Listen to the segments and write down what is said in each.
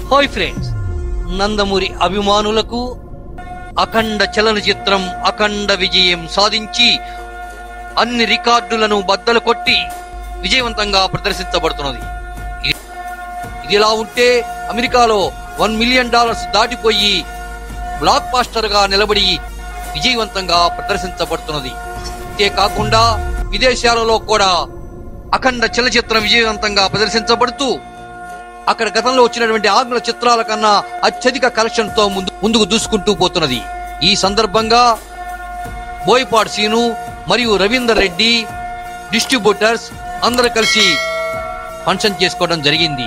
hi friends Nandamuri అభిమానులకు అఖండ చలనచిత్రం అఖండ విజయం సాధించి అన్ని రికార్డులను బద్దలు కొట్టి విజయవంతంగా ప్రదర్శించబడుతున్నది ఇది- ఇది ఇలా ఉంటే అమెరికాలో వన్ మిలియన్ డాలర్స్ దాటిపోయి బ్లాక్ బాస్టర్ గా నిలబడి విజయవంతంగా ప్రదర్శించబడుతున్నది అంతే కాకుండా విదేశాలలో కూడా అఖండ చలచిత్రం విజయవంతంగా ప్రదర్శించబడుతూ అక్కడ గతంలో వచ్చినటువంటి ఆంగ్ల చిత్రాల కన్నా అత్యధిక కలెక్షన్ తో ముందు ముందుకు దూసుకుంటూ పోతున్నది ఈ సందర్భంగా బోయపాడ్ సీను మరియు రవీందర్ రెడ్డి డిస్ట్రిబ్యూటర్స్ అందరూ కలిసి ఫంక్షన్ చేసుకోవడం జరిగింది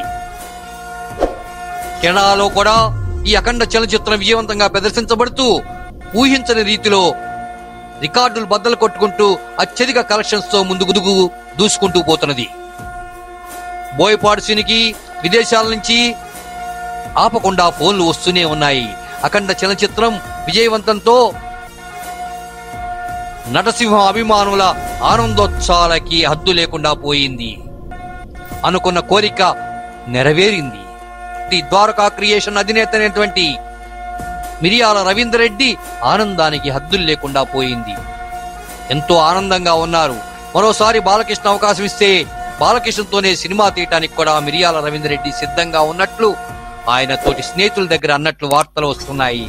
కెనడాలో కూడా ఈ అఖండ చలచిత్రం విజయవంతంగా ప్రదర్శించబడుతూ ఊహించని రీతిలో రికార్డులు బద్దలు కొట్టుకుంటూ అత్యధిక కలెక్షన్స్ తో ముందుకు దుగు- దూసుకుంటూ పోతున్నది బోయపాడు సినికి విదేశాల నుంచి ఆపకుండా ఫోన్లు వస్తూనే ఉన్నాయి అఖండ చలచిత్రం విజయవంతంతో నటసింహ అభిమానుల ఆనందోత్సాలకి హద్దు లేకుండా పోయింది అనుకున్న కోరిక నెరవేరింది ఈ ద్వారకా క్రియేషన్ అధినేత అయినటువంటి మిరియాల రవీందర్ రెడ్డి ఆనందానికి హద్దులు లేకుండా పోయింది ఎంతో ఆనందంగా ఉన్నారు మరోసారి బాలకృష్ణ అవకాశం ఇస్తే బాలకృష్ణతోనే సినిమా తీయటానికి కూడా మిరియాల రవీందర్ రెడ్డి సిద్ధంగా ఉన్నట్లు ఆయన తోటి స్నేహితుల దగ్గర అన్నట్లు వార్తలు వస్తున్నాయి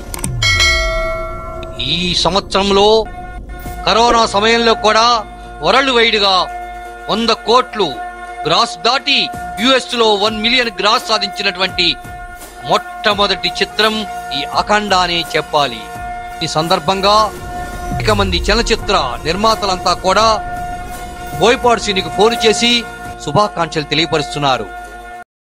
ఈ సంవత్సరంలో కరోనా సమయంలో కూడా వరల్డ్ వైడ్ గా వంద కోట్లు గ్రాస్ దాటి యుఎస్ లో వన్ మిలియన్ గ్రాస్ సాధించినటువంటి మొట్టమొదటి చిత్రం ఈ అఖండ అనే చెప్పాలి ఈ సందర్భంగా అనేక మంది చలచిత్ర నిర్మాతలంతా కూడా బోయపాడు సీనికి ఫోన్ చేసి శుభాకాంక్షలు తెలియపరుస్తున్నారు